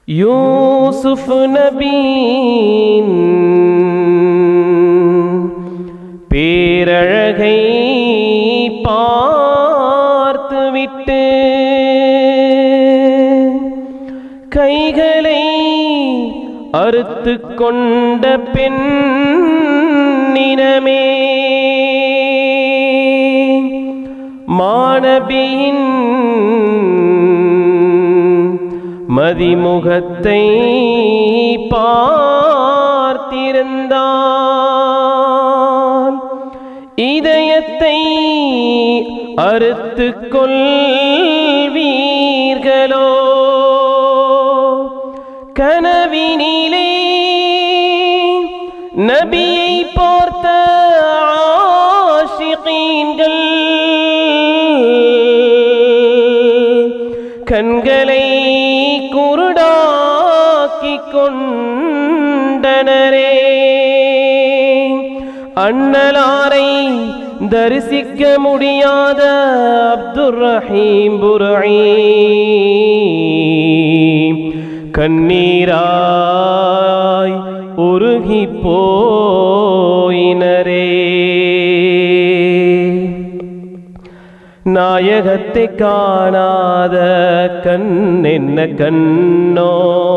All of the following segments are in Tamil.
யூசுஃப் நபியின் பேரழகை பார்த்துவிட்டு கைகளை அறுத்து கொண்ட பெண்ணினமே மாணபியின் மதிமுகத்தை பார்த்திருந்தால் இதயத்தை அறுத்து கொள்வீர்களோ கனவினிலே நபியை பார்த்த ஆஷிகீன்கள் கண்களை குருடாக்கிக் கொண்டனரே அண்ணலாரை தரிசிக்க முடியாத அப்துர் ரஹீம் புரஹீம் கண்ணீராய் உருகி போயினரே நாயகத்தை காணாத கண் என்ன கண்ணோ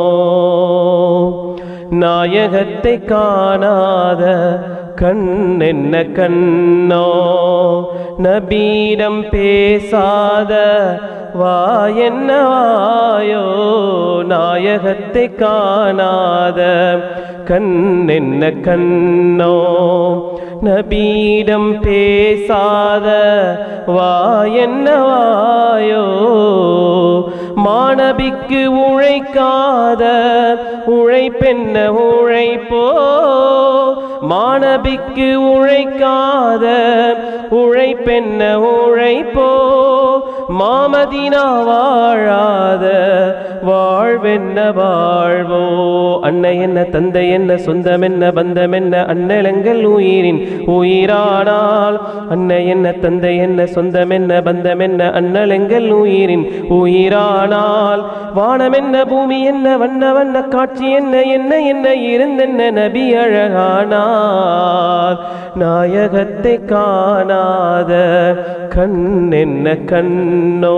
நாயகத்தை காணாத கண் என்ன கண்ணோ நபீடம் பேசாத வா என்ன வாயோ நாயகத்தை காணாத கண் என்ன கண்ணோ நபீடம் பேசாத வா என்ன வாயோ மாணபிக்கு உழைக்காத உழைப்பென்ன உழைப்போ மாணபிக்கு உழைக்காத உழைப்பென்ன உழைப்போ மாமதினா வாழாத வாழ்வென்ன வாழ்வோ அன்னை என்ன தந்தை என்ன சொந்தம் என்ன பந்தம் என்ன அண்ணலங்கள் உயிரின் உயிரானால் அன்னை என்ன தந்தை என்ன சொந்தம் என்ன பந்தம் என்ன அண்ணலங்கள் உயிரின் உயிரானால் வானம் என்ன பூமி என்ன வண்ண வண்ண காட்சி என்ன என்ன என்ன இருந்தென்ன நபி அழகானார் நாயகத்தை காணாத கண் என்ன கண்ணோ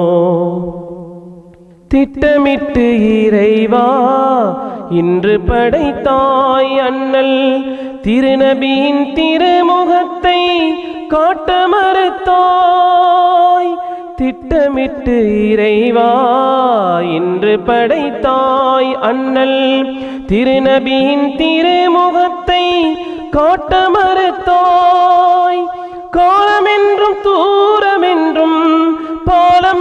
திட்டமிட்டு இறைவா இன்று படைத்தாய் அண்ணல் திருநபியின் திருமுகத்தை காட்ட மறுத்தாய் திட்டமிட்டு இறைவா இன்று படைத்தாய் அண்ணல் திருநபியின் திருமுகத்தை காட்ட மறுத்தாய் காலமென்றும் தூரமென்றும் பாலம்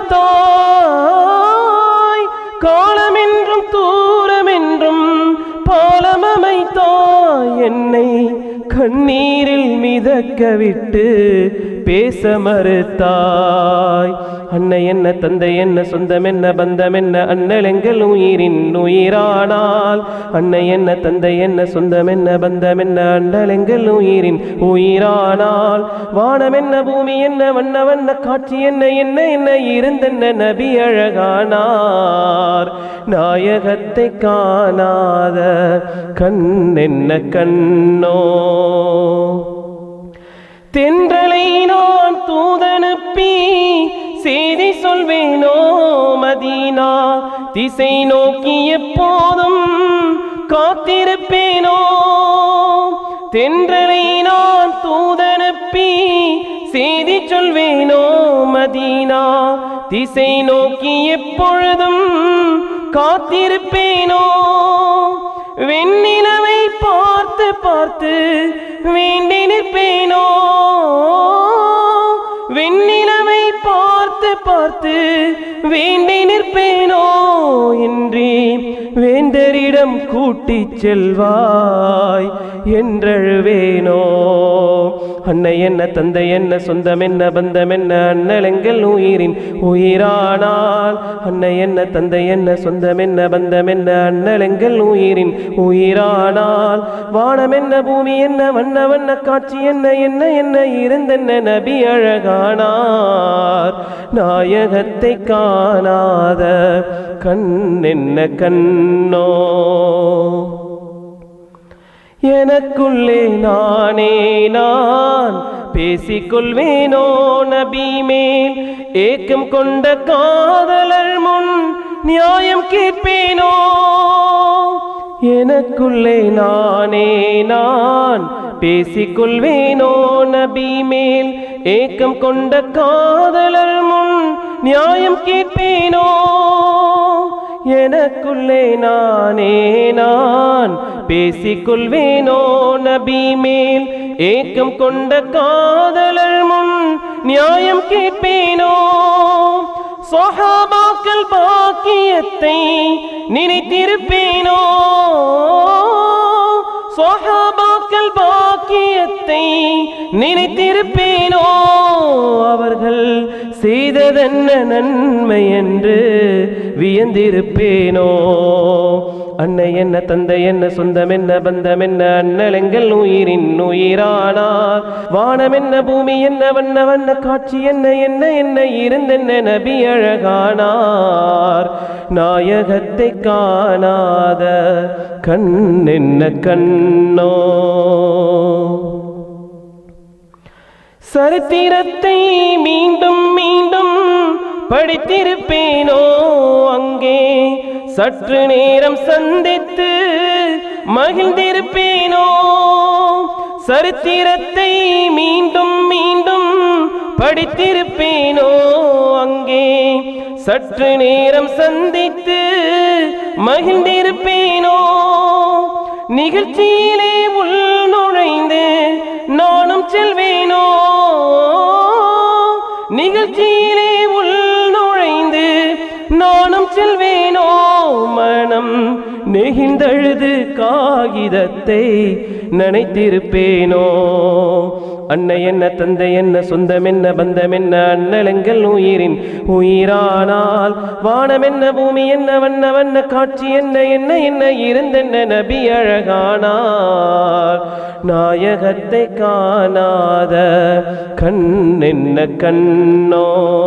அமைத்தாய் காலமென்றும் தூரமென்றும் பாலம் அமைத்தாய் என்னை கண்ணீரில் மிதக்க விட்டு பேச மறுத்தாய் அன்னை என்ன தந்தை என்ன சொந்தம் என்ன பந்தம் என்ன அண்ணல் எங்கள் உயிரின் உயிரானால் அன்னை என்ன தந்தை என்ன சொந்தம் என்ன பந்தம் என்ன அண்ணல் எங்கள் உயிரின் உயிரானால் வானம் என்ன பூமி என்ன வண்ண வண்ண காட்சி என்ன என்ன என்ன இருந்தென்ன நபி அழகானார் நாயகத்தை காணாத கண் என்ன கண்ணோ தென்றலை நான் தூதனுப்பி செய்தி சொல்வேனோ மதீனா திசை நோக்கி எப்போதும் காத்திருப்பேனோ தென்றலை நான் தூதனுப்பி செய்தி சொல்வேனோ மதீனா திசை நோக்கி எப்பொழுதும் காத்திருப்பேனோ வெண்ணிலவை பார்த்து பார்த்து வேண்டி நிற்பேனோ வெண்ணிலவை பார்த்து பார்த்து வேண்டி நிற்பேனோ இன்றி வேந்தரிடம் கூட்டிச் செல்வாய் என்றழுவேனோ அன்னை என்ன தந்தை என்ன சொந்தம் என்ன பந்தம் என்ன அண்ணலெங்கள் உயிரின் உயிரானால் அன்னை என்ன தந்தை என்ன சொந்தம் என்ன பந்தம் என்ன அண்ணலெங்கள் உயிரின் உயிரானால் வானம் என்ன பூமி என்ன வண்ண வண்ண காட்சி என்ன என்ன என்ன இருந்தென்ன நபி அழகானார் நாயகத்தை காணாத கண் என்ன கண்ணோ எனக்குள்ளே நானே நான் பேசிக்கொள்வேனோ நபி மேல் ஏக்கம் கொண்ட காதலர் முன் நியாயம் கேட்பேனோ எனக்குள்ளே நானே நான் பேசிக்கொள்வேனோ நபி மேல் ஏக்கம் கொண்ட காதலர் முன் நியாயம் கேட்பேனோ எனக்குள்ளே நானே நான் பேசிக்கொள்வேனோ நபி மேல் ஏக்கம் கொண்ட காதலர் முன் நியாயம் கேட்பேனோ சொஹாபாக்கள் பாக்கியத்தை நினைத்திருப்பேனோ சொஹாபாக்கள் பாக்கியத்தை நினைத்திருப்பேனோ அவர்கள் செய்ததென்ன நன்மை என்று வியந்திருப்பேனோ அன்னை என்ன தந்தை என்ன சொந்தம் என்ன பந்தம் என்ன அண்ணலெங்கள் உயிரின் உயிரானார் வானம் என்ன பூமி என்ன வண்ண வண்ண காட்சி என்ன என்ன என்ன இருந்தென்ன நபி அழகானார் நாயகத்தை காணாத கண் என்ன கண்ணோ சரித்திரத்தை மீண்டும் மீண்டும் படித்திருப்பேனோ அங்கே சற்று நேரம் சந்தித்து மகிழ்ந்திருப்பேனோ சரித்திரத்தை மீண்டும் மீண்டும் படித்திருப்பேனோ அங்கே சற்று நேரம் சந்தித்து மகிழ்ந்திருப்பேனோ நிகழ்ச்சியிலே உள் நுழைந்து நானும் செல்வேனோ நிகழ்ச்சியிலே உள் நுழைந்து நானும் செல்வேனோ மனம் நெகிழ்ந்தழுது காகிதத்தை நினைத்திருப்பேனோ அன்னை என்ன தந்தை என்ன சொந்தம் என்ன பந்தம் என்ன அண்ணலெங்கள் உயிரின் உயிரானால் வானம் என்ன பூமி என்ன வண்ண வண்ண காட்சி என்ன என்ன என்ன இருந்தென்ன நபி அழகானார் நாயகத்தை காணாத கண் என்ன கண்ணோ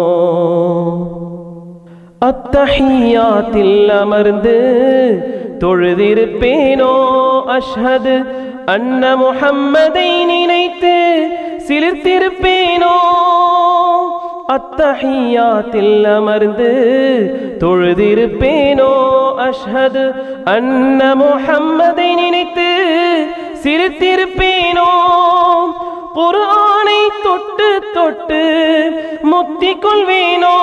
அத்தஹியாத்தில் அமர்ந்து தொழுதிருப்பேனோ அஷ்ஹது அன்ன முஹம்மதை நினைத்து சிலிர்த்திருப்பேனோ அத்தஹியாத்தில் அமர்ந்து தொழுதிருப்பேனோ அஷ்ஹது அன்ன முஹம்மதை நினைத்து சிரித்திருப்பேனோ குர்ஆனை தொட்டு தொட்டு முக்தி கொள்வேனோ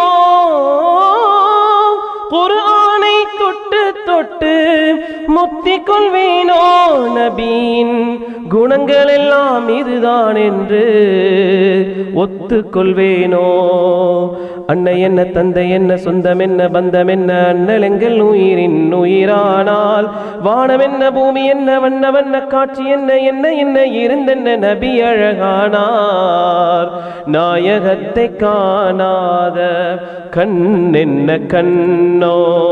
குர்ஆனை தொட்டு தொட்டு முக்தி கொள்வேனோ நபியின் குணங்கள் எல்லாம் இதுதான் என்று ஒத்துக்கொள்வேனோ அன்னை என்ன தந்தை என்ன சொந்தம் என்ன பந்தம் என்ன அண்ணலெங்கள் உயிரின் உயிரானால் வானம் என்ன பூமி என்ன வண்ண வண்ண காட்சி என்ன என்ன என்ன இருந்தென்ன நபி அழகானார் நாயகத்தை காணாத கண் என்ன கண்ணோ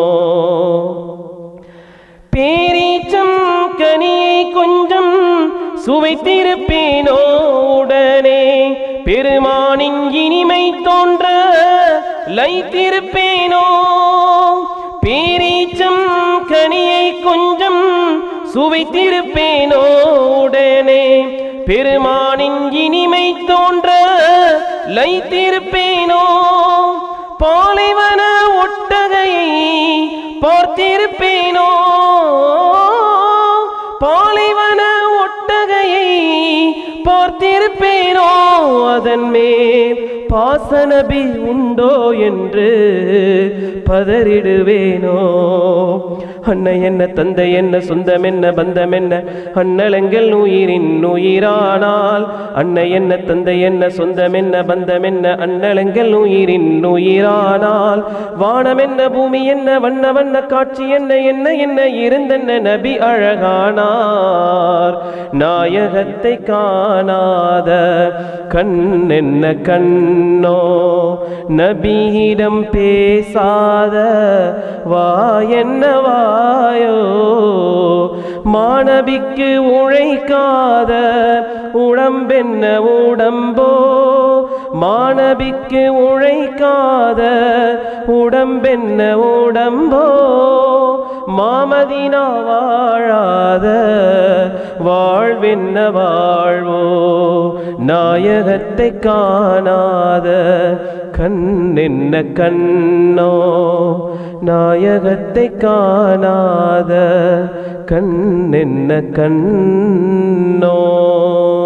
பேரீச்சம் கனியை கொஞ்சம் சுவைத்திருப்பேனோ உடனே பெருமானின் இனிமை தோன்ற லைத்திருப்பேனோ பேரீச்சம் கனியை கொஞ்சம் சுவைத்திருப்பேனோ உடனே பெருமானின் இனிமை தோன்ற லைத்திருப்பேனோ பாலைவன ஒட்டகையை பார்த்திருப்பேனோ பாலைவன ஒட்டகையை பார்த்திருப்பேனோ அதன் மேல் பாசனபி உண்டோ என்று பதறிடுவேனோ அன்னை என்ன தந்தை என்ன சொந்தம் என்ன பந்தம் என்ன அண்ணலங்கள் உயிரின் உயிரானால் அன்னை என்ன தந்தை என்ன சொந்தம் என்ன பந்தம் என்ன அண்ணலங்கள் உயிரின் உயிரானால் வானம் என்ன பூமி என்ன வண்ண வண்ண காட்சி என்ன என்ன என்ன இருந்தென்ன நபி அழகானார் நாயகத்தை காணாத கண் என்ன கண்ணோ நபியிடம் பேசாத வா என்ன வாயோ மாணவிக்கு உழைக்காத உடம்பென்ன உடம்போ மாணவிக்கு உழைக்காத உடம்பென்ன உடம்போ மாமதினா வாழாத வாழ்வென்ன வாழ்வோ நாயகத்தை காணாத கண் என்ன கண்ணோ நாயகத்தை காணாத கண் என்ன கண்ணோ